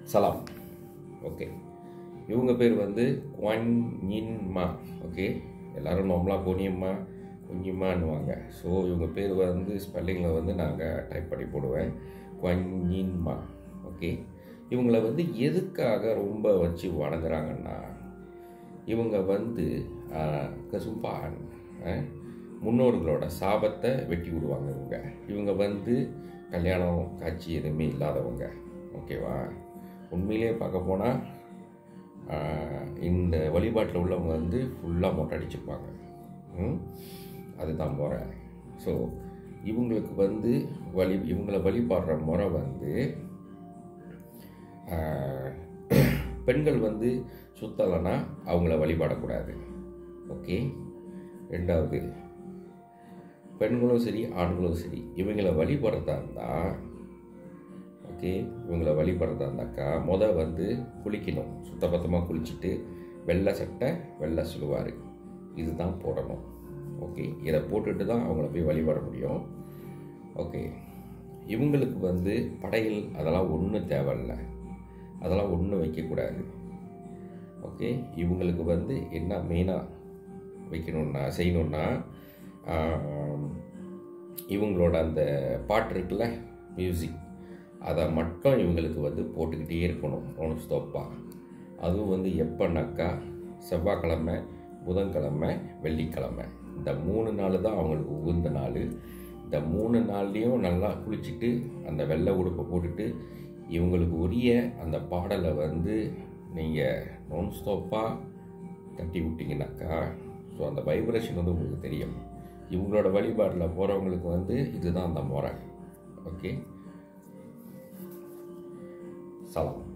சலாம் ஓகே இவங்க பேர் வந்து குவான் யின் மா ஓகே எல்லாரும் நார்மலாக பொன்னியம்மா குஞ்சிம்மான்னுவாங்க ஸோ இவங்க பேர் வந்து ஸ்பெல்லிங்கில் வந்து நாங்கள் டைப் பண்ணி போடுவேன் குவான் யின் மா ஓகே இவங்கள வந்து எதுக்காக ரொம்ப வச்சு வணங்குறாங்கன்னா இவங்க வந்து கசும்பான் முன்னோர்களோட சாபத்தை வெட்டி விடுவாங்க இவங்க இவங்க வந்து கல்யாணம் காட்சி எதுவுமே இல்லாதவங்க ஓகேவா உண்மையிலே பார்க்க போனால் இந்த வழிபாட்டில் உள்ளவங்க வந்து ஃபுல்லாக மொட்டை அடிச்சிருப்பாங்க ம்? அதுதான் முறை ஸோ இவங்களுக்கு வந்து வழி இவங்கள வழிபாடுற முறை வந்து ஆஹ், பெண்கள் வந்து சுத்தலைன்னா அவங்கள வழிபாடக்கூடாது ஓகே ரெண்டாவது பெண்களும் சரி ஆண்களும் சரி இவங்கள வழிபடுறதா இருந்தால் ஓகே இவங்கள வழிபடுறதா இருந்தாக்கா முத வந்து குளிக்கணும் சுத்தபத்தமாக குளிச்சுட்டு வெள்ளை சட்டை வெள்ளை சுழுவார் இதுதான் போடணும் ஓகே இதை போட்டுட்டு தான் அவங்கள போய் வழிபட முடியும் ஓகே இவங்களுக்கு வந்து படையல் அதெல்லாம் ஒன்றும் தேவையில்லை அதெல்லாம் ஒன்றும் வைக்கக்கூடாது ஓகே இவங்களுக்கு வந்து என்ன மெயினாக வைக்கணுன்னா செய்யணுன்னா ஆம், இவங்களோட அந்த பாட்டு இருக்குல்ல மியூசிக் அதை மட்டும் இவங்களுக்கு வந்து போட்டுக்கிட்டே இருக்கணும் ஒன்று ஸ்டாப்பாக அதுவும் வந்து எப்போனாக்கா செவ்வாய்க்கிழமை புதன்கிழமை வெள்ளிக்கிழமை இந்த மூணு நாள் தான் அவங்களுக்கு உகந்த நாள் இந்த மூணு நாள்லேயும் நல்லா குளிச்சுட்டு அந்த வெள்ளை உடுப்பை போட்டுட்டு இவங்களுக்கு உரிய அந்த பாடலை வந்து நீங்கள் நான் ஸ்டாப்பாக தட்டி விட்டிங்கனாக்கா ஸோ அந்த வைப்ரேஷன் வந்து உங்களுக்கு தெரியும் இவங்களோட வழிபாட்டில் போகிறவங்களுக்கு வந்து இதுதான் அந்த முறை ஓகே சலாம்